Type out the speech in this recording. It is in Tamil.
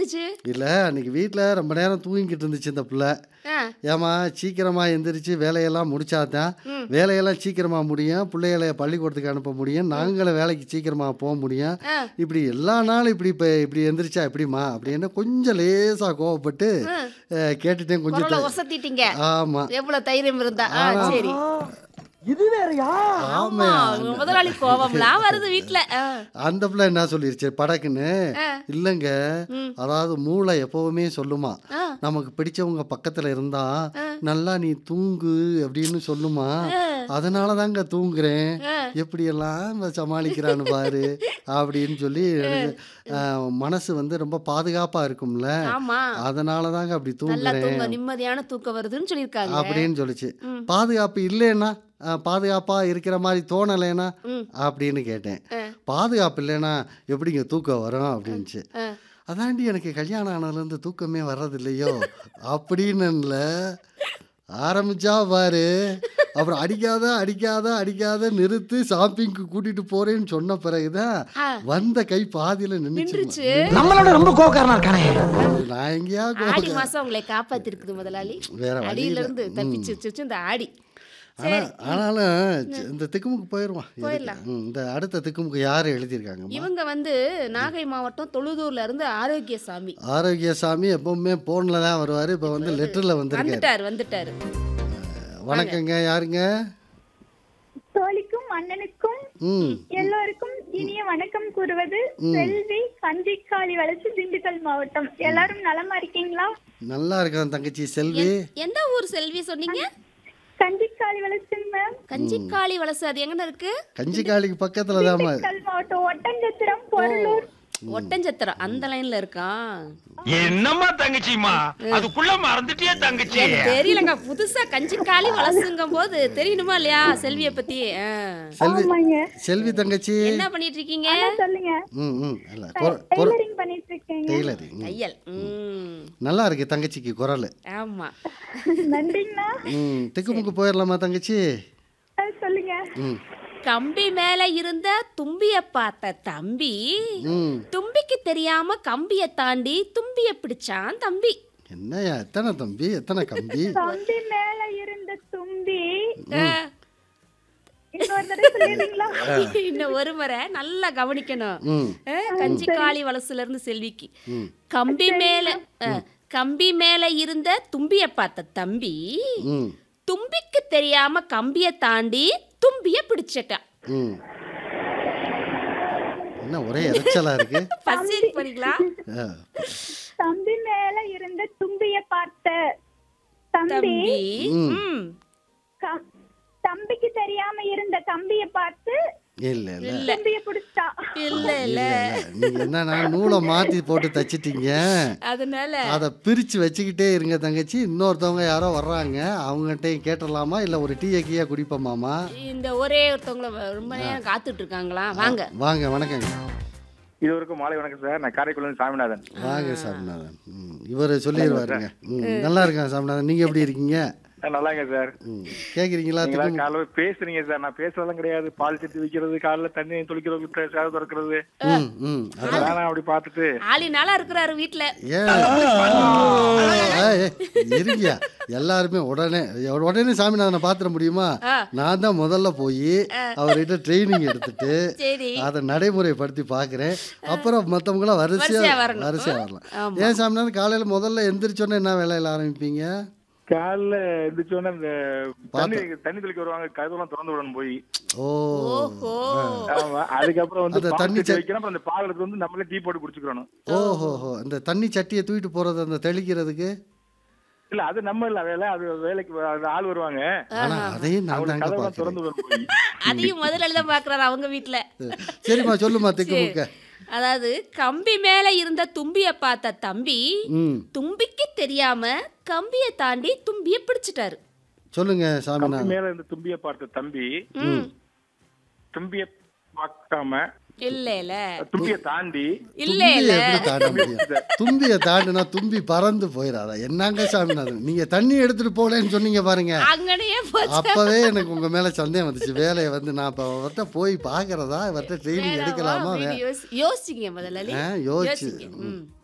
பண்ணிருச்சு இல்ல அன்னைக்கு வீட்ல ரொம்ப நேரம் தூங்கிட்டு இருந்துச்சு இந்த பிள்ளை ஆ ஏமா சீக்கிரமா எந்திரிச்சு வேலையெல்லாம் முடிச்சாதான் ம். வேலையெல்லாம் சீக்கிரமா முடியும் பிள்ளைகளை பள்ளிக்கூடத்துக்கு அனுப்ப முடியும் நாங்களும் வேலைக்கு சீக்கிரமா போக முடியும் ஆ இப்படி எல்லா நாளும் இப்படி இப்போ இப்படி எந்திரிச்சா எப்படிம்மா அப்படின்னு கொஞ்சம் லேசா கோவப்பட்டு ஆ. அஹ், கேட்டுட்டேன் கொஞ்சம் குரலை த- ஒசத்திட்டீங்க ஆமா எவ்வளவு தைரியம் இருந்தா ஆ சரி இது வேறயா ஆமா முதலாளி கோவம்லாம் வருது வீட்ல ஆ. அந்த பிள்ளை என்ன சொல்லிருச்சு படக்குன்னு ஆ. இல்லைங்க ம். அதாவது மூளை எப்பவுமே சொல்லுமா ஆ. நமக்கு பிடிச்சவங்க பக்கத்துல இருந்தா ஆ. நல்லா நீ தூங்கு அப்படின்னு சொல்லுமா ஆ. அதனால தாங்க தூங்குறேன் ஆ. எப்படியெல்லாம் இவன் சமாளிக்கிறான்னு பாரு அப்படின்னு சொல்லி அஹ், மனசு வந்து ரொம்ப பாதுகாப்பா இருக்கும்ல ஆமா அதனால தாங்க அப்படி நல்லா தூங்குறேன் தூங்க நிம்மதியான தூக்கம் வருதுன்னு சொல்லிருக்காங்க அப்படின்னு சொல்லிச்சு ம். பாதுகாப்பு இல்லைன்னா அஹ், பாதுகாப்பா இருக்கிற மாதிரி தோணலைன்னா ம். அப்படின்னு கேட்டேன் ஆ. பாதுகாப்பு இல்லைன்னா எப்படிங்க தூக்கம் வரும் அப்படின்ச்சு ஆ. அதாண்டி எனக்கு கல்யாணம் ஆனதுலேருந்து தூக்கமே வர்றது இல்லையோ அப்படின்னுல ஆரம்பிச்சா பாரு அப்புறம் அடிக்காத அடிக்காத அடிக்காத நிறுத்து ஷாப்பிங்க்கு கூட்டிட்டு போறேன்னு சொன்ன பிறகுதான் ஆ. வந்த கை பாதியில நின்றுச்சு நின்றுச்சு நம்மளோட ரொம்ப கோக்காரனா இருக்கானே நான் எங்கேயா ஆடி மாசம் உங்களை காப்பாத்திருக்குது முதலாளி வேற வழி அடியில இல்ல. இருந்து தப்பிச்சு வச்சு இந்த ஆடி ஆனா சரி ஆனாலும் சி- இந்த திக்குமுக்கு போயிடுவான் இதுக்கு. போயிடலாம். ம், இந்த அடுத்த திக்குமுக்கு யாரு எழுதியிருக்காங்கம்மா இவங்க வந்து நாகை மாவட்டம் தொழுதூர்ல இருந்து ஆரோக்கியசாமி ஆரோக்கியசாமி எப்பவுமே போன்ல தான் வருவாரு இப்ப வந்து லெட்டர்ல வந்திருக்காரு வந்துட்டாரு வந்துட்டாரு வணக்கங்க யாருங்க தோழிக்கும் அண்ணனுக்கும் ம் எல்லோருக்கும் இனிய வணக்கம் கூறுவது செல்வி கஞ்சிக்காளி வளர்ச்சி திண்டுக்கல் மாவட்டம் எல்லாரும் நலமா இருக்கீங்களா நல்லா இருக்கேன் தங்கச்சி செல்வி எந்த ஊர் செல்வி சொன்னீங்க கஞ்சிக்காளி வளர்ச்சி மேம் கஞ்சிக்காளி வலசு அது எங்க இருக்கு கஞ்சிக்காளிக்கு பக்கத்துல தான் திண்டுக்கல் மாவட்டம் ஒட்டஞ்சத்திரம் பொருளூர் ஒட்டஞ்சத்திரம் அந்த லைன்ல இருக்கான் என்னம்மா தங்கச்சிமா அதுக்குள்ள மறந்துட்டியா தங்கச்சி எனக்கு தெரியலங்க புதுசா கஞ்சிக்காளி வலசுங்கும் போது தெரியணுமா இல்லையா செல்விய பத்தி ஆ. செல்வி ஆமாங்க செல்வி தங்கச்சி என்ன பண்ணிட்டு இருக்கீங்க சொல்லுங்க ம் ம் இல்ல கொர- கொர- டெய்லரிங் பண்ணிட்டு இருக்கேங்க டெய்லரிங் ம். தையல் ம் நல்லா இருக்கு தங்கச்சிக்கு குரல் ஆமா நன்றிங்கண்ணா ம் திக்குமுக்கு போயிடலாமா தங்கச்சி அஹ் சொல்லுங்க ம் கம்பி மேல இருந்த தும்பிய பார்த்த தம்பி ம் தும்பிக்கு தெரியாம கம்பிய தாண்டி தும்பிய பிடிச்சான் தம்பி என்னய்யா எத்தனை தம்பி எத்தனை கம்பி தம்பி மேல இருந்த தும்பி ஆ. இன்னொரு தடவை சொல்லிடுறீங்களா இன்னும் ஒரு முறை நல்லா கவனிக்கணும் ம் ஆ, கஞ்சிக்காளி வலசுல இருந்து செல்விக்கு ம் கம்பி மேல ஆ, கம்பி மேல இருந்த தும்பிய பார்த்த தம்பி ம் தும்பிக்கு தெரியாம கம்பிய தாண்டி தும்பிய பிடிச்சிட்டான் ம் என்ன ஒரே இறைச்சலா இருக்கு ஃபர்ஸ்ட் போறீங்களா ஆ. தம்பி மேல இருந்த தும்பிய பார்த்த தம்பி தம்பி ம். ம். கம்- தம்பிக்கு தெரியாம இருந்த தம்பிய பார்த்து இல்ல இல்ல இல்ல தும்பிய பிடிச்சா இல்ல இல்ல இல்ல இல்ல நீங்க என்னன்னா நூலை மாத்தி போட்டு தச்சிட்டீங்க அதனால அதை பிரிச்சு வச்சுக்கிட்டே இருங்க தங்கச்சி இன்னொருத்தவங்க யாரோ வர்றாங்க அவங்ககிட்டயும் கேட்டுடலாமா இல்ல ஒரு டீயை கீயா குடிப்போமாமா இந்த ஒரே ஒருத்தவங்கள ரொம்ப நேரம் காத்துட்டு இருக்காங்களா வாங்க வாங்க வணக்கங்க இதுவரைக்கும் மாலை வணக்கம் சார் நான் காரைக்குடியிலிருந்து சாமிநாதன் வாங்க சாமிநாதன் ம் இவர் சொல்லிடுவாருங்க ம் நல்லா இருக்கேன் சாமிநாதன் நீங்க எப்படி இருக்கீங்க நான் நல்லா இருக்கேன் சார் ம் கேக்குறீங்களா நீங்களா திக்கு காலைல பேசுறீங்க சார் நான் பேசுறதெல்லாம் கிடையாது பால் சட்டி வைக்கிறது காலைல தண்ணி தொளிக்கிறது சேவை திறக்கிறது ம் ம் அதெல்லாம் நான் அப்படி பார்த்துட்டு ஆளி நாளா இருக்கிறாரு வீட்ல ஏன் ஏய், ஏய், இருங்கயா எல்லாருமே உடனே உடனே சாமிநாதனை பாத்திர முடியுமா ஆ. நான் தான் முதல்ல போய் அவர்கிட்ட ட்ரைனிங் எடுத்துட்டு சரி அதை நடைமுறைப்படுத்தி பார்க்குறேன் அப்புறம் மற்றவங்களாம் வரிசையா வரிசையா வரணும். வரிசையா வரலாம் ஆமா. ஏன் சாமிநாதன் காலையில முதல்ல எந்திரிச்சோன்னே என்ன வேலையில ஆரம்பிப்பீங்க காலைல எந்திரிச்சோன்னே இந்த தண்ணி தண்ணி தெளிக்க வருவாங்க கதவெல்லாம் திறந்து விடணும் போய் ஓ ஓஹோ ஆமா அதுக்கப்புறம் வந்து அந்த பால் தண்ணி சட்டி ச- வைக்கணும் அப்புறம் அந்த பால் எடுத்து வந்து நம்மளே டீ போட்டு குடிச்சுக்கிறோம் ஓஹோஹோ அந்த தண்ணி சட்டியை தூக்கிட்டு போறது அந்த தெளிக்கிறதுக்கு இல்ல அது நம்ம இல்ல வேலை அது வேலைக்கு வ- அது ஆள் வருவாங்க ஆனா அதையும் நான் அவங்க தாங்க கதவெல்லாம் திறந்து பார்க்குறேன் விடணும் போய் அதையும் முதல்ல தான் பாக்குறாரு அவங்க வீட்ல சரிம்மா சொல்லுமா திக்கு முக்க அதாவது கம்பி மேல இருந்த தும்பிய பார்த்த தம்பி ம் தும்பிக்கு தெரியாம கம்பிய தாண்டி தும்பிய பிடிச்சிட்டாரு சொல்லுங்க கம்பி சாமிநாதன் மேல இந்த தும்பிய பார்த்த தம்பி ம் தும்பிய பார்க்காம இல்ல இல்ல தும்பிய தாண்டி இல்ல தும்பியை இல்ல எப்படி தாண்ட முடியும் தும்பியை தாண்டினா தும்பி பறந்து போயிடாதா என்னங்க சாமிநாதன் நீங்க தண்ணி எடுத்துட்டு போலேன்னு சொன்னீங்க பாருங்க அங்கனையே போச்சு அப்பவே எனக்கு உங்க மேல சந்தேகம் வந்துச்சு வேலையை வந்து நான் இப்ப அவர்கிட்ட போய் பாக்குறதா இவர்கிட்ட ட்ரைனிங் எடுக்கலாமா வே- யோசி- யோசிங்க முதலாளி ஆ, யோசிச்சு யோசிங்க ம்